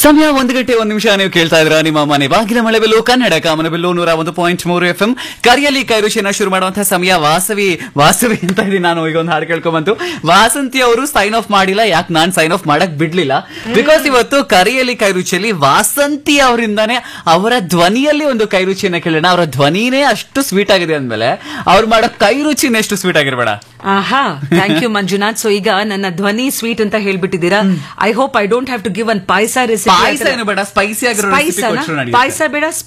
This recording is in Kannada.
ಸಮಯ ಒಂದು ಗಂಟೆ ಒಂದು ನಿಮಿಷ ನೀವು ಕೇಳ್ತಾ ಇದ್ರ ನಿಮ್ಮ ಮನೆ ಬಾಗಿಲ ಮಳೆಬೆಲ್ಲು ಕನ್ನಡ ಕಾಮನಬೆಲ್ಲು ನೂರ ಒಂದು ಪಾಯಿಂಟ್ ಮೂರು ಎಫ್ ಎಂ ಕರಿಯಲಿ ಕೈರುಚಿಯನ್ನ ಶುರು ಮಾಡುವಂತಹ ಸಮಯ ವಾಸವಿ ವಾಸವಿ ಅಂತ ಇದೀನಿ ನಾನು ಈಗ ಒಂದು ಹಾಡು ಕೇಳ್ಕೊಂಬಂತು ವಾಸಂತಿ ಅವರು ಸೈನ್ ಆಫ್ ಮಾಡಿಲ್ಲ ಯಾಕೆ ನಾನ್ ಸೈನ್ ಆಫ್ ಮಾಡಕ್ ಬಿಡ್ಲಿಲ್ಲ ಬಿಕಾಸ್ ಇವತ್ತು ಕರಿಯಲಿ ಕೈರುಚಿಯಲ್ಲಿ ವಾಸಂತಿ ಅವರಿಂದಾನೇ ಅವರ ಧ್ವನಿಯಲ್ಲಿ ಒಂದು ಕೈರುಚಿಯನ್ನ ಕೇಳೋಣ ಅವರ ಧ್ವನಿನೇ ಅಷ್ಟು ಸ್ವೀಟ್ ಆಗಿದೆ ಅಂದ್ಮೇಲೆ ಅವ್ರು ಮಾಡೋ ಕೈರುಚಿನ ಎಷ್ಟು ಸ್ವೀಟ್ ಆಗಿರ್ಬೇಡ ಆಹಾ ಥ್ಯಾಂಕ್ ಯು ಮಂಜುನಾಥ್ ಸೊ ಈಗ ನನ್ನ ಧ್ವನಿ ಸ್ವೀಟ್ ಅಂತ ಹೇಳ್ಬಿಟ್ಟಿದ್ದೀರಾ I hope I don't have to give one payasa recipe ಪಾಯಸ ಏನು ಬೇಡ ಸ್ಪೈಸಿ ಆಗಿರೋ recipe ಕೊಟ್ರು ನಡೆಯುತ್ತೆ. ಪಾಯಸ ಬೇಡ